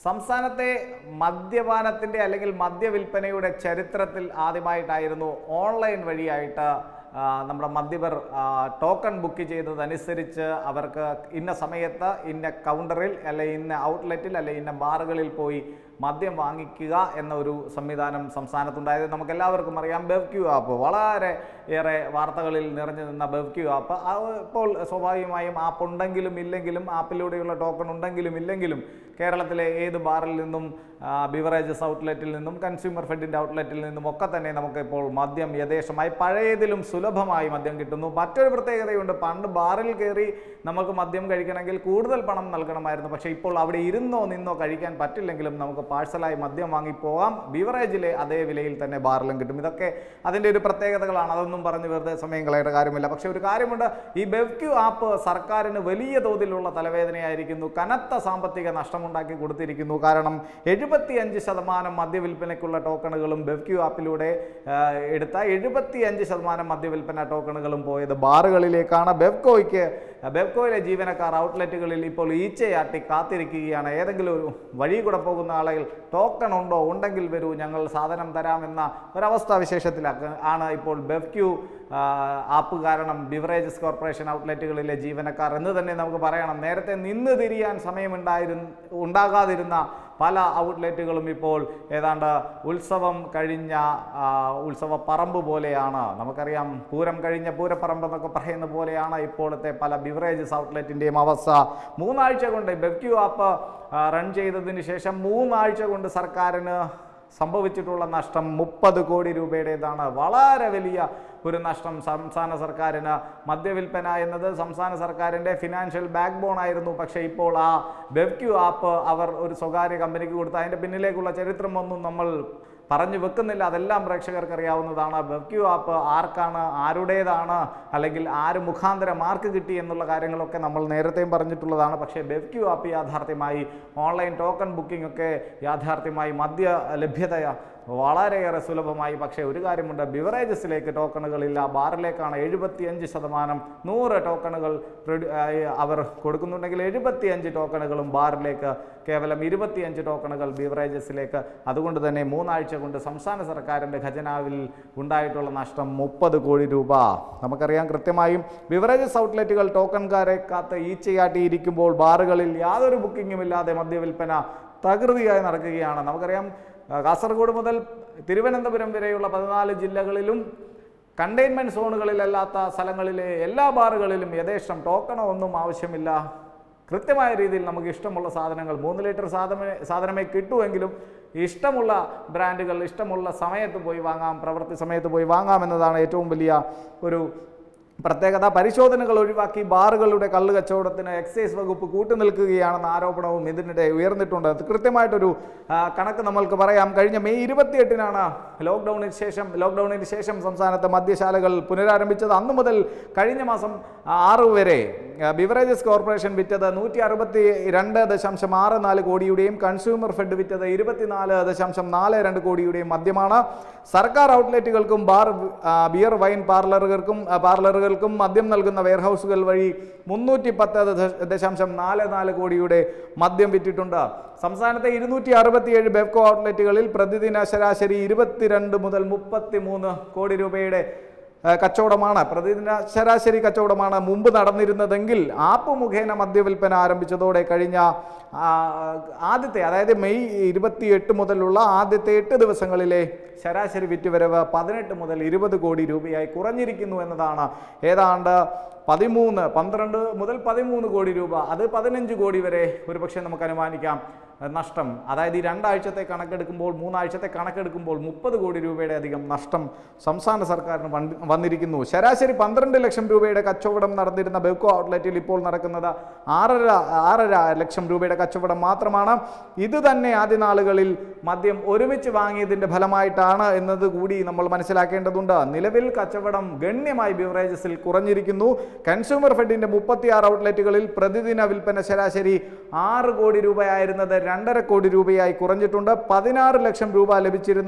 സംസ്ഥാനത്തെ മദ്യപാനത്തിൻ്റെ അല്ലെങ്കിൽ മദ്യവിൽപ്പനയുടെ ചരിത്രത്തിൽ ആദ്യമായിട്ടായിരുന്നു ഓൺലൈൻ വഴിയായിട്ട് ആ, നമ്മുടെ മദ്യപർ ആ, ടോക്കൺ ബുക്ക് ചെയ്തതനുസരിച്ച് അവർക്ക് ഇന്ന സമയത്ത് ഇന്ന കൗണ്ടറിൽ അല്ലെ ഇന്ന ഔട്ട്ലെറ്റിൽ അല്ലെ ഇന്ന ബാറുകളിൽ പോയി മദ്യം വാങ്ങിക്കുക എന്ന ഒരു സംവിധാനം സംസ്ഥാനത്തുണ്ടായത് നമുക്ക് എല്ലാവർക്കും അറിയാം ബെവ്ക്യൂ ആപ്പ് വളരെ ഏറെ വാർത്തകളിൽ നിറഞ്ഞു നിന്ന ബെവ്ക്യൂ ആപ്പ് ആ, ഇപ്പോൾ സ്വാഭാവികമായും ആപ്പ് ഉണ്ടെങ്കിലും ഇല്ലെങ്കിലും ആപ്പിലൂടെയുള്ള ടോക്കൺ ഉണ്ടെങ്കിലും ഇല്ലെങ്കിലും കേരളത്തിലെ ഏത് ബാറിൽ നിന്നും ബിവറേജസ് ഔട്ട്ലെറ്റിൽ നിന്നും കൺസ്യൂമർ ഫെഡിൻ്റെ ഔട്ട്ലെറ്റിൽ നിന്നും ഒക്കെ തന്നെ നമുക്ക് ഇപ്പോൾ മദ്യം യഥേഷ്ടമായി പഴയതിലും സുലഭമായി മദ്യം കിട്ടുന്നു മറ്റൊരു പ്രത്യേകതയുണ്ട് പണ്ട് ബാറിൽ കയറി നമുക്ക് മദ്യം കഴിക്കണമെങ്കിൽ കൂടുതൽ പണം നൽകണമായിരുന്നു പക്ഷേ ഇപ്പോൾ അവിടെ ഇരുന്നോ നിന്നോ കഴിക്കാൻ പറ്റില്ലെങ്കിലും നമുക്ക് പാഴ്സലായി മദ്യം വാങ്ങി പോകാം ബിവറേജിലെ അതേ വിലയിൽ തന്നെ ബാറിലും കിട്ടും ഇതൊക്കെ അതിൻ്റെ ഒരു പ്രത്യേകതകളാണ് അതൊന്നും പറഞ്ഞ് വെറുതെ സമയം കളയേണ്ട കാര്യമില്ല പക്ഷേ ഒരു കാര്യമുണ്ട് ഈ ബെവ്ക്യൂ ആപ്പ് സർക്കാരിന് വലിയ തോതിലുള്ള തലവേദനയായിരിക്കുന്നു കനത്ത സാമ്പത്തിക നഷ്ടമുണ്ടാക്കി കൊടുത്തിരിക്കുന്നു കാരണം എഴുപത്തിയഞ്ച് ശതമാനം മദ്യവിൽപ്പനയ്ക്കുള്ള ടോക്കണുകളും ബെവ്ക്യൂ ആപ്പിലൂടെ ആ, എടുത്ത എഴുപത്തിയഞ്ച് ശതമാനം മദ്യവിൽപ്പന ടോക്കണുകളും പോയത് ബാറുകളിലേക്കാണ് ബെവ്കോയ്ക്ക് ബെവ്കോയിലെ ജീവനക്കാർ ഔട്ട്ലെറ്റുകളിൽ ഇപ്പോൾ ഈച്ചയാട്ടി കാത്തിരിക്കുകയാണ് ഏതെങ്കിലും ഒരു വഴി കൂടെ പോകുന്ന ആളുകൾ ടോക്കൺ ഉണ്ടോ ഉണ്ടെങ്കിൽ വരൂ ഞങ്ങൾ സാധനം തരാമെന്ന ഒരവസ്ഥാ വിശേഷത്തിലാക്ക ആണ് ഇപ്പോൾ ബെവ്ക്യൂ ആ, ആപ്പ് കാരണം ബിവറേജസ് കോർപ്പറേഷൻ ഔട്ട്ലെറ്റുകളിലെ ജീവനക്കാർ എന്ന് തന്നെ നമുക്ക് പറയണം നേരത്തെ നിന്ന് തിരിയാൻ സമയമുണ്ടായിരുന്നു ഉണ്ടാകാതിരുന്ന പല ഔട്ട്ലെറ്റുകളും ഇപ്പോൾ ഏതാണ്ട് ഉത്സവം കഴിഞ്ഞ ആ, ഉത്സവ പറമ്പ് പോലെയാണ് നമുക്കറിയാം പൂരം കഴിഞ്ഞ പൂരപ്പറമ്പ് എന്നൊക്കെ പറയുന്ന പോലെയാണ് ഇപ്പോഴത്തെ പല ബിവറേജസ് ഔട്ട്ലെറ്റിൻ്റെയും അവസ്ഥ മൂന്നാഴ്ച കൊണ്ട് ബെവ്ക്യൂ ആപ്പ് ആ, റൺ ചെയ്തതിന് ശേഷം മൂന്നാഴ്ച കൊണ്ട് സർക്കാരിന് സംഭവിച്ചിട്ടുള്ള നഷ്ടം മുപ്പത് കോടി രൂപയുടേതാണ് വളരെ വലിയ ഒരു നഷ്ടം സംസ്ഥാന സർക്കാരിന് മദ്യവിൽപ്പന എന്നത് സംസ്ഥാന സർക്കാരിൻ്റെ ഫിനാൻഷ്യൽ ബാക്ക് ബോൺ ആയിരുന്നു പക്ഷേ ഇപ്പോൾ ആ ബെവ്ക്യൂ ആപ്പ് അവർ ഒരു സ്വകാര്യ കമ്പനിക്ക് കൊടുത്ത് അതിൻ്റെ പിന്നിലേക്കുള്ള ചരിത്രമൊന്നും നമ്മൾ പറഞ്ഞു വെക്കുന്നില്ല അതെല്ലാം പ്രേക്ഷകർക്ക് അറിയാവുന്നതാണ് ബെവ്ക്യൂ ആപ്പ് ആർക്കാണ് ആരുടേതാണ് അല്ലെങ്കിൽ ആര് മുഖാന്തരം ആർക്ക് കിട്ടി എന്നുള്ള കാര്യങ്ങളൊക്കെ നമ്മൾ നേരത്തെയും പറഞ്ഞിട്ടുള്ളതാണ് പക്ഷേ ബെവ്ക്യൂ ആപ്പ് യാഥാർത്ഥ്യമായി ഓൺലൈൻ ടോക്കൺ ബുക്കിംഗ് ഒക്കെ യാഥാർത്ഥ്യമായി മദ്യ ലഭ്യത വളരെയേറെ സുലഭമായി പക്ഷേ ഒരു കാര്യമുണ്ട് ബിവറേജസിലേക്ക് ടോക്കണുകളില്ല ബാറിലേക്കാണ് എഴുപത്തിയഞ്ച് ശതമാനം നൂറ് ടോക്കണുകൾ പ്രൊഡ്യൂ- ആ, അവർ കൊടുക്കുന്നുണ്ടെങ്കിൽ എഴുപത്തിയഞ്ച് ടോക്കണുകളും ബാറിലേക്ക് കേവലം ഇരുപത്തിയഞ്ച് ടോക്കണുകൾ ബിവറേജസിലേക്ക് അതുകൊണ്ട് തന്നെ മൂന്നാഴ്ച കൊണ്ട് സംസ്ഥാന സർക്കാരിൻ്റെ ഖജനാവിൽ ഉണ്ടായിട്ടുള്ള നഷ്ടം മുപ്പത് കോടി രൂപ നമുക്കറിയാം കൃത്യമായും ബിവറേജസ് ഔട്ട്ലെറ്റുകൾ ടോക്കൺകാരെ കാത്ത് ഈച്ചയാട്ടിയിരിക്കുമ്പോൾ ബാറുകളിൽ യാതൊരു ബുക്കിങ്ങും ഇല്ലാതെ മദ്യവിൽപ്പന തകൃതിയായി നടക്കുകയാണ് നമുക്കറിയാം ആ, കാസർഗോഡ് മുതൽ തിരുവനന്തപുരം വരെയുള്ള പതിനാല് ജില്ലകളിലും കണ്ടെയ്ൻമെൻറ്റ് സോണുകളിലല്ലാത്ത സ്ഥലങ്ങളിലെ എല്ലാ ബാറുകളിലും യഥേഷ്ടം ടോക്കണോ ഒന്നും ആവശ്യമില്ല കൃത്യമായ രീതിയിൽ നമുക്ക് ഇഷ്ടമുള്ള സാധനങ്ങൾ മൂന്ന് ലിറ്റർ സാധനമേ സാധനമേ കിട്ടുമെങ്കിലും ഇഷ്ടമുള്ള ബ്രാൻഡുകൾ ഇഷ്ടമുള്ള സമയത്ത് പോയി വാങ്ങാം പ്രവൃത്തി സമയത്ത് പോയി വാങ്ങാം എന്നതാണ് ഏറ്റവും വലിയ ഒരു പ്രത്യേകത പരിശോധനകൾ ഒഴിവാക്കി ബാറുകളുടെ കള്ള് കച്ചവടത്തിന് എക്സൈസ് വകുപ്പ് കൂട്ടുനിൽക്കുകയാണെന്ന ആരോപണവും ഇതിനിടെ ഉയർന്നിട്ടുണ്ട് അത് കൃത്യമായിട്ടൊരു ആ, കണക്ക് നമ്മൾക്ക് പറയാം കഴിഞ്ഞ മെയ് ഇരുപത്തിയെട്ടിനാണ് ലോക്ക്ഡൗണിന് ശേഷം ലോക്ക്ഡൗണിന് ശേഷം സംസ്ഥാനത്ത് മദ്യശാലകൾ പുനരാരംഭിച്ചത് അന്നു മുതൽ കഴിഞ്ഞ മാസം ആറ് വരെ ആ, ബിവറേജസ് കോർപ്പറേഷൻ വിറ്റത് നൂറ്റി അറുപത്തി രണ്ട് ദശാംശം ആറ് നാല് കോടിയുടെയും കൺസ്യൂമർ ഫെഡ് വിറ്റത് ഇരുപത്തിനാല് ദശാംശം നാല് രണ്ട് കോടിയുടെയും മദ്യമാണ് സർക്കാർ ഔട്ട്ലെറ്റുകൾക്കും ബാർ ആ, ബിയർ വൈൻ പാർലറുകൾക്കും ആ, പാർലറുകൾക്കും മദ്യം നൽകുന്ന വെയർഹൗസുകൾ വഴി മുന്നൂറ്റി പത്ത് ദശ- ദശാംശം നാല് നാല് കോടിയുടെ മദ്യം വിറ്റിട്ടുണ്ട് സംസ്ഥാനത്തെ ഇരുന്നൂറ്റി അറുപത്തിയേഴ് ബെവ്കോ ഔട്ട്ലെറ്റുകളിൽ പ്രതിദിന ശരാശരി ഇരുപത്തിരണ്ട് മുതൽ മുപ്പത്തി മൂന്ന് കോടി രൂപയുടെ ആ, കച്ചവടമാണ് പ്രതിദിന ശരാശരി കച്ചവടമാണ് മുമ്പ് നടന്നിരുന്നതെങ്കിൽ ആപ്പ് മുഖേന മദ്യവിൽപ്പന ആരംഭിച്ചതോടെ കഴിഞ്ഞ ആ, ആദ്യത്തെ അതായത് മെയ് ഇരുപത്തിയെട്ട് മുതലുള്ള ആദ്യത്തെ എട്ട് ദിവസങ്ങളിലെ ശരാശരി വിറ്റുവരവ് പതിനെട്ട് മുതൽ ഇരുപത് കോടി രൂപയായി കുറഞ്ഞിരിക്കുന്നു എന്നതാണ് ഏതാണ്ട് പതിമൂന്ന് പന്ത്രണ്ട് മുതൽ പതിമൂന്ന് കോടി രൂപ അത് പതിനഞ്ച് കോടി വരെ ഒരുപക്ഷെ നമുക്ക് അനുമാനിക്കാം അഹ് നഷ്ടം അതായത് ഈ രണ്ടാഴ്ചത്തെ കണക്കെടുക്കുമ്പോൾ മൂന്നാഴ്ചത്തെ കണക്കെടുക്കുമ്പോൾ മുപ്പത് കോടി രൂപയുടെ അധികം നഷ്ടം സംസ്ഥാന സർക്കാരിന് വണ്ടി- വന്നിരിക്കുന്നു ശരാശരി പന്ത്രണ്ട് ലക്ഷം രൂപയുടെ കച്ചവടം നടന്നിരുന്ന ബെവ്കോ ഔട്ട്ലെറ്റിൽ ഇപ്പോൾ നടക്കുന്നത് ആറര ആറര ലക്ഷം രൂപയുടെ കച്ചവടം മാത്രമാണ് ഇത് തന്നെ ആദ്യ നാളുകളിൽ മദ്യം ഒരുമിച്ച് വാങ്ങിയതിൻ്റെ ഫലമായിട്ടാണ് എന്നത് കൂടി നമ്മൾ മനസ്സിലാക്കേണ്ടതുണ്ട് നിലവിൽ കച്ചവടം ഗണ്യമായി ബിവറേജസിൽ കുറഞ്ഞിരിക്കുന്നു കൺസ്യൂമർ ഫെഡിൻ്റെ മുപ്പത്തിയാറ് ഔട്ട്ലെറ്റുകളിൽ പ്രതിദിന വിൽപ്പന ശരാശരി ആറ് കോടി രൂപയായിരുന്നത് രണ്ടര കോടി രൂപയായി കുറഞ്ഞിട്ടുണ്ട് പതിനാറ് ലക്ഷം രൂപ ലഭിച്ചിരുന്ന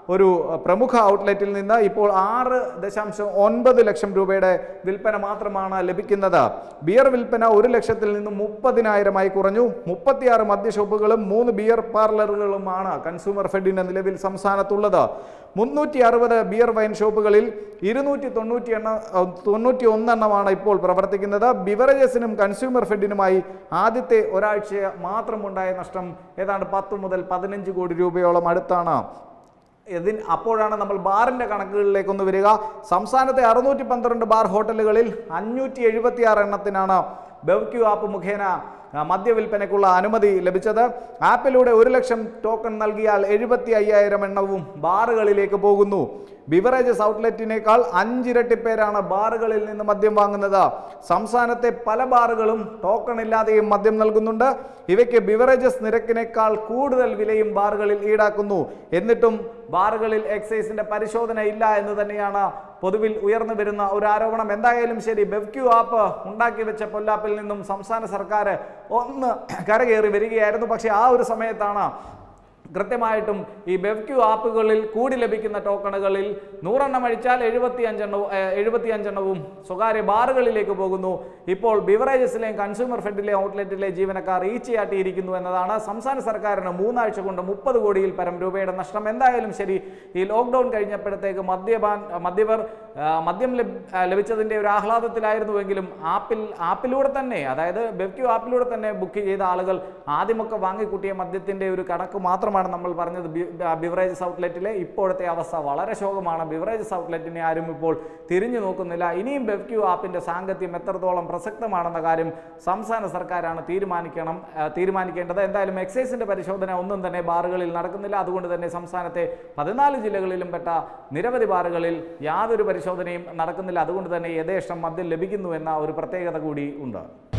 ഒരു അഹ്, പ്രമുഖ ഔട്ട്ലെറ്റിൽ നിന്ന് ഇപ്പോൾ ആറ് ദശാംശം ഒൻപത് ലക്ഷം രൂപയുടെ വിൽപ്പന മാത്രമാണ് ലഭിക്കുന്നത് ബിയർ വിൽപ്പന ഒരു ലക്ഷത്തിൽ നിന്ന് മുപ്പതിനായിരമായി കുറഞ്ഞു മുപ്പത്തിയാറ് മദ്യഷോപ്പുകളും മൂന്ന് ബിയർ പാർലറുകളുമാണ് കൺസ്യൂമർ ഫെഡിന് നിലവിൽ സംസ്ഥാനത്തുള്ളത് മുന്നൂറ്റി അറുപത് ബിയർ വൈൻ ഷോപ്പുകളിൽ ഇരുന്നൂറ്റി തൊണ്ണൂറ്റി എണ്ണ തൊണ്ണൂറ്റി ഒന്നെണ്ണമാണ് ഇപ്പോൾ പ്രവർത്തിക്കുന്നത് ബിവറേജസിനും കൺസ്യൂമർ ഫെഡിനുമായി ആദ്യത്തെ ഒരാഴ്ച മാത്രമുണ്ടായ നഷ്ടം ഏതാണ്ട് പത്ത് മുതൽ പതിനഞ്ച് കോടി രൂപയോളം അടുത്താണ് ഇതിൻ അപ്പോഴാണ് നമ്മൾ ബാറിൻ്റെ കണക്കുകളിലേക്കൊന്ന് വരിക സംസ്ഥാനത്തെ അറുന്നൂറ്റി പന്ത്രണ്ട് ബാർ ഹോട്ടലുകളിൽ അഞ്ഞൂറ്റി എഴുപത്തി ആറ് എണ്ണത്തിനാണ് ബെവ്ക്യു ആപ്പ് മുഖേന ആ, മദ്യവിൽപ്പനയ്ക്കുള്ള അനുമതി ലഭിച്ചത് ആപ്പിലൂടെ ഒരു ലക്ഷം ടോക്കൺ നൽകിയാൽ എഴുപത്തി അയ്യായിരം എണ്ണവും ബാറുകളിലേക്ക് പോകുന്നു ബിവറേജസ് ഔട്ട്ലെറ്റിനേക്കാൾ അഞ്ചിരട്ടി പേരാണ് ബാറുകളിൽ നിന്ന് മദ്യം വാങ്ങുന്നത് സംസ്ഥാനത്തെ പല ബാറുകളും ടോക്കൺ ഇല്ലാതെയും മദ്യം നൽകുന്നുണ്ട് ഇവയ്ക്ക് ബിവറേജസ് നിരക്കിനേക്കാൾ കൂടുതൽ വിലയും ബാറുകളിൽ ഈടാക്കുന്നു എന്നിട്ടും ബാറുകളിൽ എക്സൈസിന്റെ പരിശോധന ഇല്ല എന്ന് തന്നെയാണ് പൊതുവിൽ ഉയർന്നു വരുന്ന ഒരു ആരോപണം എന്തായാലും ശരി ബെവ്ക്യു ആപ്പ് ഉണ്ടാക്കി വെച്ച പൊല്ലാപ്പിൽ നിന്നും സംസ്ഥാന സർക്കാർ ഒന്ന് കരകയറി വരികയായിരുന്നു പക്ഷേ ആ ഒരു സമയത്താണ് കൃത്യമായിട്ടും ഈ ബെവ്ക്യു ആപ്പുകളിൽ കൂടി ലഭിക്കുന്ന ടോക്കണുകളിൽ നൂറെണ്ണം അഴിച്ചാൽ എഴുപത്തി അഞ്ചെണ്ണവും എഴുപത്തി അഞ്ചെണ്ണവും സ്വകാര്യ ബാറുകളിലേക്ക് പോകുന്നു ഇപ്പോൾ ബിവറേജസിലെയും കൺസ്യൂമർ ഫെഡിലെ ഔട്ട്ലെറ്റിലെ ജീവനക്കാർ ഈച്ചയാട്ടിയിരിക്കുന്നു എന്നതാണ് സംസ്ഥാന സർക്കാരിന് മൂന്നാഴ്ച കൊണ്ട് മുപ്പത് കോടിയിൽ പരം രൂപയുടെ നഷ്ടം എന്തായാലും ശരി ഈ ലോക്ക്ഡൗൺ കഴിഞ്ഞപ്പോഴത്തേക്ക് മദ്യപാൻ മദ്യപർ ആ, മദ്യം ലഭ്- ആ, ലഭിച്ചതിൻ്റെ ഒരു ആഹ്ലാദത്തിലായിരുന്നുവെങ്കിലും ആപ്പിൽ ആപ്പിലൂടെ തന്നെ അതായത് ബെവ്ക്യു ആപ്പിലൂടെ തന്നെ ബുക്ക് ചെയ്ത ആളുകൾ ആദ്യമൊക്കെ വാങ്ങിക്കൂട്ടിയ മദ്യത്തിൻ്റെ ഒരു കണക്ക് മാത്രമാണ് നമ്മൾ പറഞ്ഞത് ബി- ബ- ബിവറേജസ് ഔട്ട്ലെറ്റിലെ ഇപ്പോഴത്തെ അവസ്ഥ വളരെ ശോകമാണ് ബിവറേജസ് ഔട്ട്ലെറ്റിനെ ആരും ഇപ്പോൾ തിരിഞ്ഞു നോക്കുന്നില്ല ഇനിയും ബെവ്ക്യു ആപ്പിൻ്റെ സാങ്കത്യം എത്രത്തോളം പ്രസക്തമാണെന്ന കാര്യം സംസ്ഥാന സർക്കാരാണ് തീരുമാനിക്കണം ആ, തീരുമാനിക്കേണ്ടത് എന്തായാലും എക്സൈസിൻ്റെ പരിശോധന ഒന്നും തന്നെ ബാറുകളിൽ നടക്കുന്നില്ല അതുകൊണ്ട് തന്നെ സംസ്ഥാനത്തെ പതിനാല് ജില്ലകളിലും പെട്ട നിരവധി ബാറുകളിൽ യാതൊരു പരിശോധനയും നടക്കുന്നില്ല അതുകൊണ്ട് തന്നെ യഥേഷ്ടം മദ്യം ലഭിക്കുന്നു എന്ന ഒരു പ്രത്യേകത കൂടി ഉണ്ട്